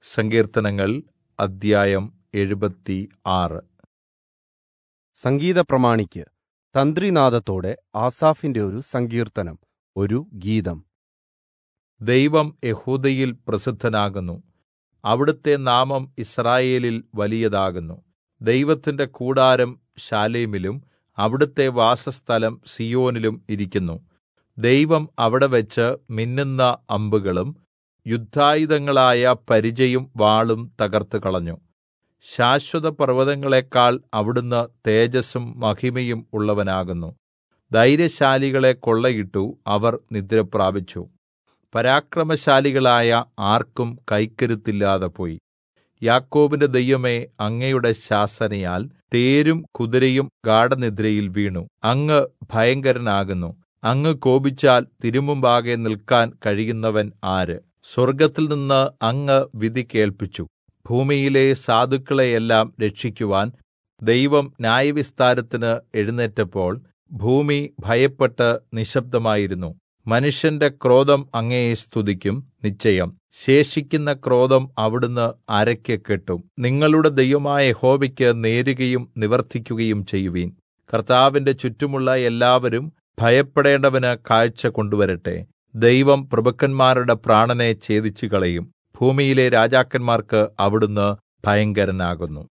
സങ്കീർത്തനങ്ങൾ അദ്ധ്യായം എഴുപത്തി ആറ് സംഗീത പ്രമാണിക്ക് തന്ത്രിനാദത്തോടെ ആസാഫിന്റെ ഒരു സങ്കീർത്തനം ഒരു ഗീതം ദൈവം യഹൂദയിൽ പ്രസിദ്ധനാകുന്നു അവിടുത്തെ നാമം ഇസ്രായേലിൽ വലിയതാകുന്നു ദൈവത്തിന്റെ കൂടാരം ശാലേമിലും അവിടുത്തെ വാസസ്ഥലം സിയോനിലും ഇരിക്കുന്നു ദൈവം അവിടെ വെച്ച് മിന്നുന്ന അമ്പുകളും യുദ്ധായുധങ്ങളായ പരിചയും വാളും തകർത്തുകളഞ്ഞു ശാശ്വത പർവ്വതങ്ങളെക്കാൾ അവിടുന്ന് തേജസ്സും മഹിമയും ഉള്ളവനാകുന്നു ധൈര്യശാലികളെ കൊള്ളയിട്ടു അവർ നിദ്രപ്രാപിച്ചു പരാക്രമശാലികളായ ആർക്കും കൈക്കരുത്തില്ലാതെ പോയി യാക്കോബിന്റെ ദൈവമേ അങ്ങയുടെ ശാസനയാൽ തേരും കുതിരയും ഗാഢനിദ്രയിൽ വീണു അങ്ങ് ഭയങ്കരനാകുന്നു അങ്ങ് കോപിച്ചാൽ തിരുമുമ്പാകെ നിൽക്കാൻ കഴിയുന്നവൻ ആര് സ്വർഗ്ഗത്തിൽ നിന്ന് അങ്ങ് വിധി കേൾപ്പിച്ചു ഭൂമിയിലെ സാധുക്കളെയെല്ലാം രക്ഷിക്കുവാൻ ദൈവം ന്യായവിസ്താരത്തിന് എഴുന്നേറ്റപ്പോൾ ഭൂമി ഭയപ്പെട്ട് നിശബ്ദമായിരുന്നു മനുഷ്യന്റെ ക്രോധം അങ്ങയെ സ്തുതിക്കും നിശ്ചയം ശേഷിക്കുന്ന ക്രോധം അവിടുന്ന് അരയ്ക്ക് കെട്ടും നിങ്ങളുടെ ദൈവമായ യഹോവയ്ക്ക് നേരുകയും നിവർത്തിക്കുകയും ചെയ്യുവീൻ കർത്താവിന്റെ ചുറ്റുമുള്ള എല്ലാവരും ഭയപ്പെടേണ്ടവന് കാഴ്ച കൊണ്ടുവരട്ടെ ദൈവം പ്രഭുക്കന്മാരുടെ പ്രാണനെ ഛേദിച്ചു കളയും ഭൂമിയിലെ രാജാക്കന്മാർക്ക് അവിടുന്ന് ഭയങ്കരനാകുന്നു